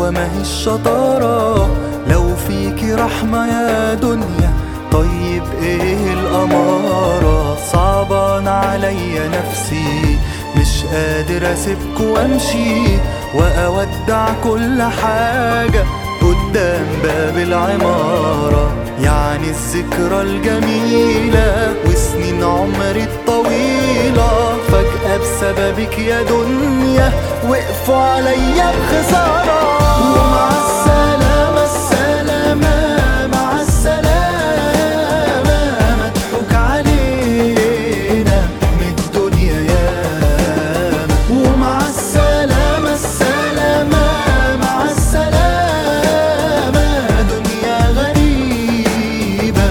أيوة ما هي الشطارة لو فيكي رحمة يا دنيا طيب ايه الأمارة صعبان عليا نفسي مش قادر اسيبك وامشي واودع كل حاجة قدام باب العمارة يعني الذكرى الجميلة وسنين عمري الطويلة فجأة بسببك يا دنيا وقفوا عليا بخسارة ومع السلامة السلامة مع السلامة مضحوك علينا من الدنيا ياما ومع السلامة السلامة مع السلامة دنيا غريبة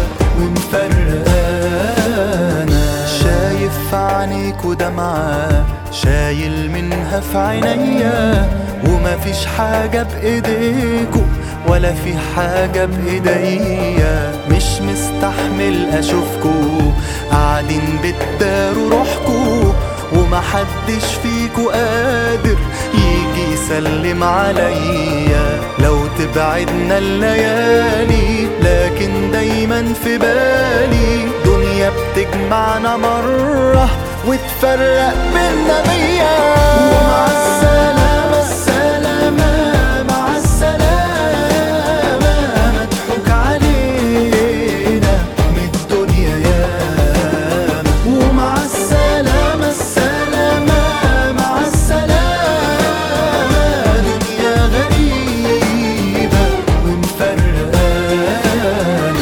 ومفرقانا شايف في عينيك ودمعة شايل منها في عينيا ومفيش حاجة بإيديكوا ولا في حاجة بإيديا مش مستحمل أشوفكوا قاعدين بتداروا روحكوا ومحدش فيكوا قادر يجي يسلم عليا لو تبعدنا الليالي لكن دايما في بالي دنيا بتجمعنا مرة وتفرق بينا مية ومع السلامة السلامة مع السلامة مضحوك علينا من الدنيا ياما ومع السلامة السلامة مع السلامة دنيا غريبة ومفرقانا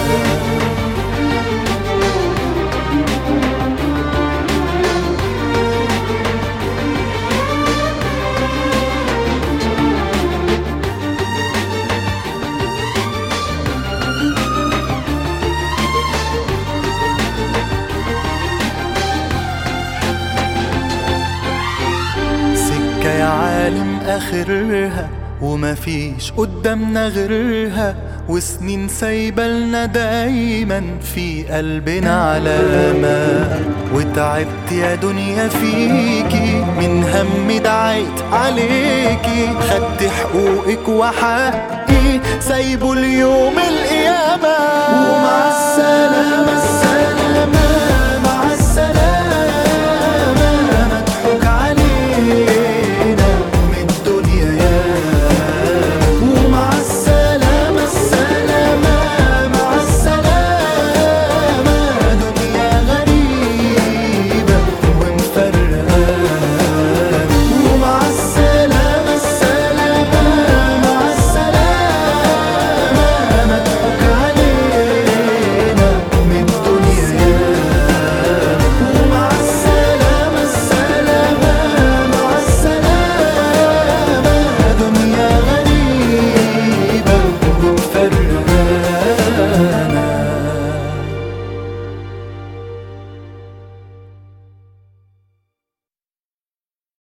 سكة يا عالم آخرها ومفيش قدامنا غيرها وسنين سايبة دايما في قلبنا علامة وتعبت يا دنيا فيكي من هم دعيت عليكي خدت حقوقك وحقي سايبه اليوم